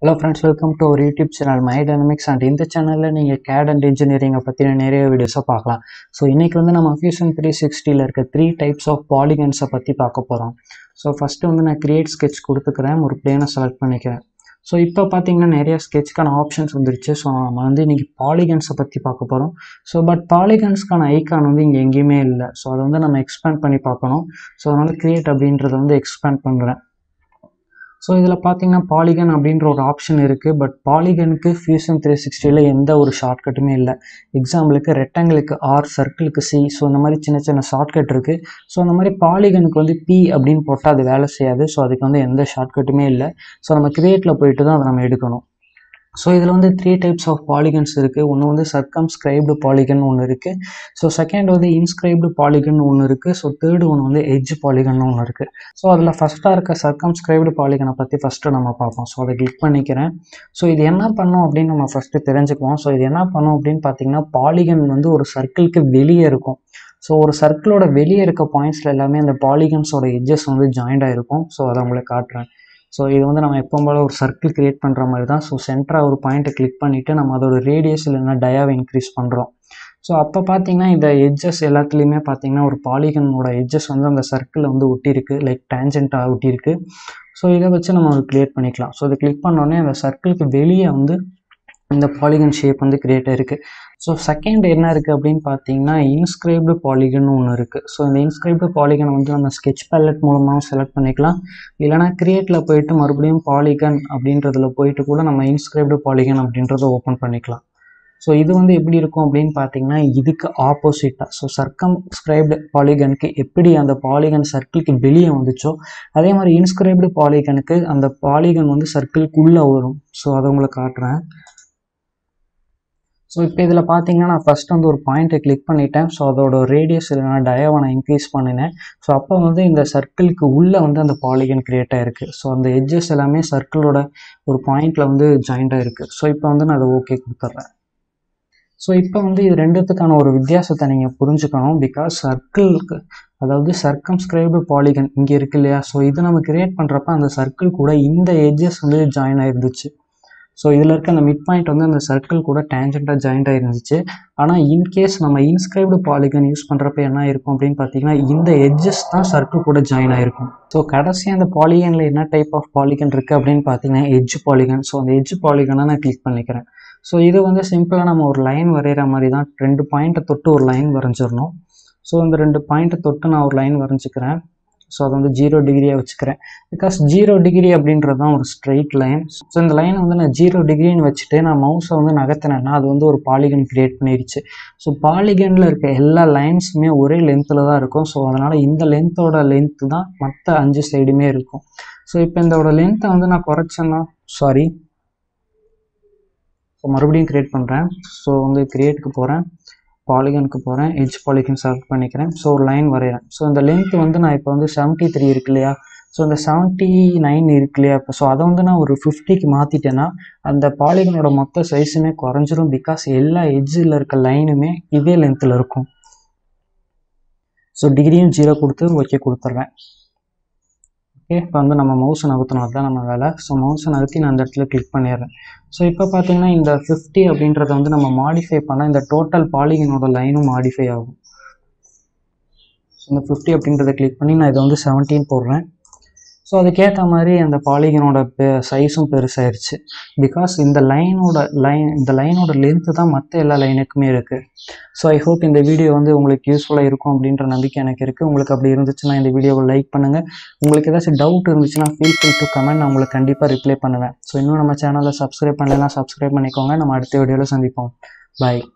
hello friends welcome to ஒரு YouTube channel my dynamics and இந்த சேனலில் நீங்கள் கேட் அண்ட் இன்ஜினியரிங்கை பற்றின நிறைய வீடியோஸை பார்க்கலாம் ஸோ இன்றைக்கி வந்து நம்ம ஃபியூஷன் த்ரீ சிக்ஸ்டியில் இருக்க த்ரீ டைப்ஸ் ஆஃப் பாலிகன்ஸை பற்றி பார்க்க போகிறோம் ஸோ ஃபஸ்ட்டு வந்து நான் கிரியேட் sketch கொடுத்துக்கிறேன் ஒரு பிளேனை செலக்ட் பண்ணிக்கிறேன் ஸோ இப்போ பார்த்தீங்கன்னா நிறைய ஸ்கெட்ச்க்கான ஆப்ஷன்ஸ் வந்துருச்சு ஸோ நம்ம வந்து இன்றைக்கி பாலிகன்ஸை பற்றி பார்க்க போகிறோம் ஸோ பட் பாலிகன்ஸ்க்கான ஐக்கான் வந்து இங்கே எங்கேயுமே இல்லை ஸோ அதை வந்து நம்ம எக்ஸ்பேண்ட் பண்ணி பார்க்கணும் ஸோ அதனால் கிரியேட் அப்படின்றத வந்து எக்ஸ்பேண்ட் பண்ணுறேன் ஸோ இதில் பார்த்தீங்கன்னா பாலிகன் அப்படின்ற ஒரு ஆப்ஷன் இருக்குது பட் பாலிகனுக்கு ஃபியூஷன் த்ரீ சிக்ஸ்டியில் எந்த ஒரு ஷார்ட்கட்டுமே இல்லை எக்ஸாம்பிளுக்கு ரெக்டாங்கிளுக்கு ஆர் சர்க்கிளுக்கு சி ஸோ இந்த மாதிரி சின்ன சின்ன ஷார்ட்கட் இருக்குது ஸோ அந்த மாதிரி பாலிகனுக்கு வந்து பி அப்படின்னு போட்டால் அது வேலை செய்யாது ஸோ அதுக்கு வந்து எந்த ஷார்ட்கட்டுமே இல்லை ஸோ நம்ம கிரியேட்டில் போயிட்டு தான் அதை நம்ம எடுக்கணும் ஸோ இதில் வந்து த்ரீ டைப்ஸ் ஆஃப் பாலிகன்ஸ் இருக்குது ஒன்று வந்து சர்க்கம்ஸ்கிரைப்டு பாலிகன் ஒன்று இருக்குது ஸோ செகண்ட் வந்து இன்ஸ்கிரைப்டு பாலிகன் ஒன்று இருக்குது ஸோ தேர்டு ஒன்று வந்து எட்ஜ் பாலிகன் ஒன்று இருக்குது ஸோ அதில் ஃபஸ்ட்டாக இருக்க சர்க்கம்ஸ்கிரைப்டு பாலிகனை பற்றி ஃபஸ்ட்டு நம்ம பார்ப்போம் ஸோ அதை கிளிக் பண்ணிக்கிறேன் ஸோ இது என்ன பண்ணும் அப்படின்னு நம்ம ஃபஸ்ட்டு தெரிஞ்சுக்குவோம் ஸோ இது என்ன பண்ணும் அப்படின்னு பார்த்தீங்கன்னா பாலிகன் வந்து ஒரு சர்க்கிளுக்கு வெளியே இருக்கும் ஸோ ஒரு சர்க்கிளோட வெளியே இருக்க பாயிண்ட்ஸில் எல்லாமே அந்த பாலிகன்ஸோட எட்ஜஸ் வந்து ஜாயிண்டாக இருக்கும் ஸோ அதை உங்களுக்கு காட்டுறேன் ஸோ இது வந்து நம்ம எப்பவும் போல ஒரு சர்க்கிள் கிரியேட் பண்ணுற மாதிரி தான் ஸோ சென்டராக ஒரு பாயிண்ட்டை கிளிக் பண்ணிவிட்டு நம்ம அதோட ரேடியஸ் இல்லைன்னா டயாவை இன்க்ரீஸ் பண்ணுறோம் ஸோ அப்போ பார்த்தீங்கன்னா இந்த எட்ஜஸ் எல்லாத்துலேயுமே பார்த்தீங்கன்னா ஒரு பாலிகனோட எட்ஜஸ் வந்து அந்த சர்க்கிளில் வந்து ஒட்டியிருக்கு லைக் டேஞ்சென்ட்டாக ஒட்டியிருக்கு ஸோ இதை வச்சு நம்ம கிரியேட் பண்ணிக்கலாம் ஸோ இதை கிளிக் பண்ணோடனே அந்த சர்க்கிளுக்கு வெளியே வந்து இந்த பாலிகன் ஷேப் வந்து கிரியேட் ஆயிருக்கு ஸோ செகண்ட் என்ன இருக்குது அப்படின்னு பார்த்தீங்கன்னா இன்ஸ்கிரைப்டு பாலிகன் ஒன்று இருக்குது ஸோ இந்த இன்ஸ்கிரைப்டு பாலிகனை வந்து நம்ம ஸ்கெட்ச் பேலட் மூலமாகவும் செலக்ட் பண்ணிக்கலாம் இல்லைனா கிரியேட்டில் போயிட்டு மறுபடியும் பாலிகன் அப்படின்றதுல போயிட்டு கூட நம்ம இன்ஸ்கிரைப்டு பாலிகன் அப்படின்றத ஓப்பன் பண்ணிக்கலாம் ஸோ இது வந்து எப்படி இருக்கும் அப்படின்னு பார்த்தீங்கன்னா இதுக்கு ஆப்போசிட்டாக ஸோ சர்க்கம்ஸ்கிரைப்டு பாலிகனுக்கு எப்படி அந்த பாலிகன் சர்க்கிளுக்கு வெளியே வந்துச்சோ அதே மாதிரி இன்ஸ்கிரைப்டு பாலிகனுக்கு அந்த பாலிகன் வந்து சர்க்கிள்குள்ளே வரும் ஸோ அதை உங்களுக்கு காட்டுறேன் ஸோ இப்போ இதில் பார்த்தீங்கன்னா நான் ஃபஸ்ட் வந்து ஒரு பாயிண்ட்டை கிளிக் பண்ணிட்டேன் ஸோ அதோட ரேடியஸ் இல்லைனா டயாவை நான் இன்க்ரீஸ் பண்ணினேன் ஸோ அப்போ வந்து இந்த சர்க்கிளுக்கு உள்ளே வந்து அந்த பாலிகன் கிரியேட் ஆகிருக்கு ஸோ அந்த எட்ஜஸ் எல்லாமே சர்க்கிளோட ஒரு பாயிண்டில் வந்து ஜாயிண்ட் ஆகிருக்கு ஸோ இப்போ வந்து நான் அதை ஓகே கொடுத்துட்றேன் ஸோ இப்போ வந்து இது ரெண்டுத்துக்கான ஒரு வித்தியாசத்தை நீங்கள் புரிஞ்சுக்கணும் பிகாஸ் சர்க்கிளுக்கு அதாவது சர்க்கம்ஸ்கிரைப்டு பாலிகன் இங்கே இருக்கு இல்லையா ஸோ இது நம்ம கிரியேட் பண்ணுறப்ப அந்த சர்க்கிள் கூட இந்த எட்ஜஸ் வந்து ஜாயின் ஆயிருந்துச்சு ஸோ இதில் இருக்க அந்த மிட் பாயிண்ட் வந்து அந்த சர்க்கிள் கூட டேஞ்சென்ட்டாக ஜாயிண்ட் ஆயிருந்துச்சு ஆனால் இன்கேஸ் நம்ம இன்ஸ்கிரைப்டு பாலிகன் யூஸ் பண்ணுறப்ப என்ன இருக்கும் அப்படின்னு பார்த்தீங்கன்னா இந்த எட்ஜஸ் தான் சர்க்கிள் கூட ஜாயின் ஆயிருக்கும் ஸோ கடைசி அந்த பாலிகனில் என்ன டைப் ஆஃப் பாலிகன் இருக்குது அப்படின்னு பார்த்தீங்கன்னா எட்ஜ் பாலிகன் ஸோ அந்த எட்ஜ் பாலிகனை நான் கிளிக் பண்ணிக்கிறேன் ஸோ இது வந்து சிம்பிளாக நம்ம ஒரு லைன் வரைகிற மாதிரி தான் ரெண்டு பாயிண்ட்டை தொட்டு ஒரு லைன் வரைஞ்சிடணும் ஸோ இந்த ரெண்டு பாயிண்ட்டை தொட்டு நான் ஒரு லைன் வரைஞ்சிக்கிறேன் ஸோ அதை வந்து ஜீரோ டிகிரியாக வச்சுக்கிறேன் பிகாஸ் ஜீரோ டிகிரி அப்படின்றது தான் ஒரு ஸ்ட்ரெயிட் லைன் ஸோ இந்த லைனை வந்து நான் ஜீரோ டிகிரின்னு வச்சுட்டு நான் மவுஸை வந்து நகர்த்தினேன்னா அது வந்து ஒரு பாலிகன் கிரியேட் பண்ணிடுச்சு ஸோ பாலிகனில் இருக்க எல்லா லைன்ஸுமே ஒரே லென்த்தில் தான் இருக்கும் ஸோ அதனால் இந்த லென்த்தோட லென்த்து தான் மற்ற அஞ்சு சைடுமே இருக்கும் ஸோ இப்போ இதோட லென்த்தை வந்து நான் குறைச்சேன்னா சாரி ஸோ மறுபடியும் க்ரியேட் பண்ணுறேன் ஸோ வந்து க்ரியேட்டுக்கு போகிறேன் பாலிகனுக்கு போகிறேன் எட்ஜ் பாலிகன் செலக்ட் பண்ணிக்கிறேன் ஸோ ஒரு லைன் வரைகிறேன் ஸோ இந்த லென்த் வந்து நான் இப்போ வந்து செவன்ட்டி த்ரீ இருக்கு இல்லையா ஸோ இந்த செவன்ட்டி நைன் இருக்கு இல்லையா இப்போ ஸோ அதை வந்து நான் ஒரு ஃபிஃப்டிக்கு மாற்றிட்டேன்னா அந்த பாலிகனோட மொத்த சைஸுமே குறைஞ்சிரும் பிகாஸ் எல்லா எட்ஜில் இருக்க லைனுமே இதே லென்த்தில் இருக்கும் ஸோ டிகிரியும் ஜீரோ கொடுத்து ஓகே கொடுத்துட்றேன் ஓகே இப்போ வந்து நம்ம மவுஸை நகர்த்தணும் அதுதான் நம்ம வேலை ஸோ மவுஸை நகர்த்தி நான் அந்த இடத்துல கிளிக் பண்ணிடுறேன் ஸோ இப்போ பார்த்தீங்கன்னா இந்த ஃபிஃப்டி அப்படின்றத வந்து நம்ம மாடிஃபை பண்ணால் இந்த டோட்டல் பாலிகனோட லைனும் மாடிஃபை ஆகும் ஸோ இந்த ஃபிஃப்டி அப்படின்றத கிளிக் பண்ணி நான் இதை வந்து செவன்டீன் போடுறேன் ஸோ அதுக்கேற்ற மாதிரி அந்த பாலிகனோட பெ சைஸும் பெருசாயிருச்சு பிகாஸ் இந்த லைனோட லைன் இந்த லைனோட லென்த்து தான் மற்ற எல்லா லைனுக்குமே இருக்குது ஸோ ஐ ஹோப் இந்த வீடியோ வந்து உங்களுக்கு யூஸ்ஃபுல்லாக இருக்கும் அப்படின்ற நம்பிக்கை எனக்கு இருக்குது உங்களுக்கு அப்படி இருந்துச்சுன்னா இந்த வீடியோவை லைக் பண்ணுங்கள் உங்களுக்கு ஏதாச்சும் டவுட் இருந்துச்சுன்னா ஃபீல் ஃபில் டு கமெண்ட் நான் உங்களுக்கு கண்டிப்பாக ரிப்ளை பண்ணுவேன் ஸோ இன்னும் நம்ம சேனலை சப்ஸ்கிரைப் பண்ணலாம் சப்ஸ்கிரைப் பண்ணிக்கோங்க நம்ம அடுத்த வீடியோவில் சந்திப்போம் பாய்